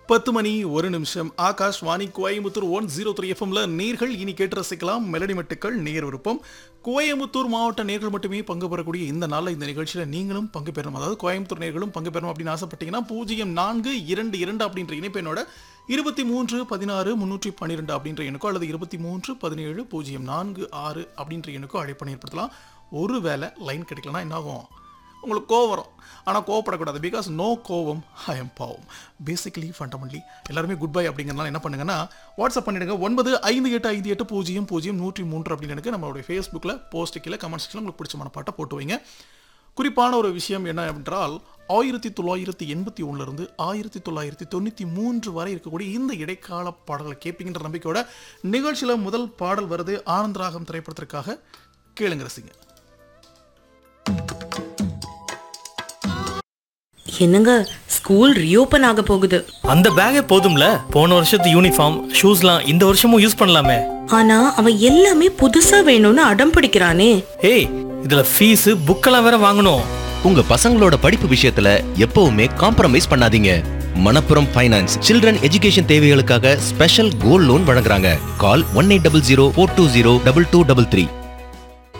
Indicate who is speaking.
Speaker 1: பத்து மணி ஒரு நிமிஷம் Akashvani Coimbatore one zero three எஃப்எம்ல நேர்கள் இனி கேட்டு ரசிக்கலாம் மெலடி மெட்டுக்கள் நேர் விருப்பம் கோயம்புத்தூர் மாவட்ட நேர்கள் மட்டுமே பங்கு பெறக்கூடிய இந்த நாளில் இந்த நிகழ்ச்சியில் நீங்களும் பங்கு பெறணும் அதாவது கோயம்புத்தூர் நேர்களும் பங்கு பெறணும் அப்படின்னு ஆசைப்பட்டீங்கன்னா பூஜ்ஜியம் நான்கு இரண்டு இரண்டு அப்படின்ற இணைப்பெண்ணோட இருபத்தி மூன்று பதினாறு முன்னூற்றி பன்னிரெண்டு அப்படின்ற எண்ணுக்கோ அல்லது இருபத்தி மூன்று பதினேழு பூஜ்ஜியம் நான்கு ஆறு அப்படின்ற எண்ணுக்கோ அழைப்பு ஏற்படுத்தலாம் ஒருவேளை லைன் கிடைக்கலனா என்ன ஆகும் உங்களுக்கு கோவம் வரும் ஆனால் கோவப்படக்கூடாது பிகாஸ் நோ கோவம் ஐ எம் பாவம் பேசிக்கலி ஃபண்டமெண்டலி எல்லாருமே குட் பை அப்படிங்கிறனால என்ன பண்ணுங்கன்னா வாட்ஸ்அப் பண்ணிடுங்க ஒன்பது ஐந்து எட்டு ஐந்து எட்டு பூஜ்ஜியம் பூஜ்ஜியம் நூற்றி மூன்று அப்படின்னு எனக்கு நம்மளுடைய ஃபேஸ்புக்கில் போஸ்ட் கீழே கமெண்ட் செக்ஷனில் உங்களுக்கு பிடிச்சமான பாட்டை போட்டு வைங்க குறிப்பான ஒரு விஷயம் என்ன என்றால் ஆயிரத்தி தொள்ளாயிரத்தி எண்பத்தி ஒன்றுலேருந்து ஆயிரத்தி தொள்ளாயிரத்தி தொண்ணூற்றி மூன்று வரை இருக்கக்கூடிய இந்த இடைக்கால பாடல்களை கேட்பீங்கன்ற நம்பிக்கையோட நிகழ்ச்சியில் முதல் பாடல் வருது ஆனந்தராகம் திரைப்படத்திற்காக கேளுங்க ரசிங்க
Speaker 2: என்னங்க ஸ்கூல் ரீஓபன் ஆக போகுது
Speaker 3: அந்த பேக்கே போதும்ல போன வருஷத்து யூனிஃபார்ம் ஷூஸ்லாம் இந்த வருஷமும் யூஸ் பண்ணலாமே
Speaker 2: ஆனா அவன் எல்லாமே புதுசா வேணும்னு அடம் பிடிக்கிறானே
Speaker 3: ஏய் இதுல ஃபீஸ் புக்கெல்லாம் வேற வாங்கணும்
Speaker 4: உங்க பசங்களோட படிப்பு விஷயத்துல எப்பவுமே காம்ப்ரமைஸ் பண்ணாதீங்க மணப்புரம் ஃபைனான்ஸ் சில்ட்ரன் எஜுகேஷன் தேவைகளுக்காக ஸ்பெஷல் கோல்ட் லோன் வழங்குறாங்க call one eight double zero four two zero double two double three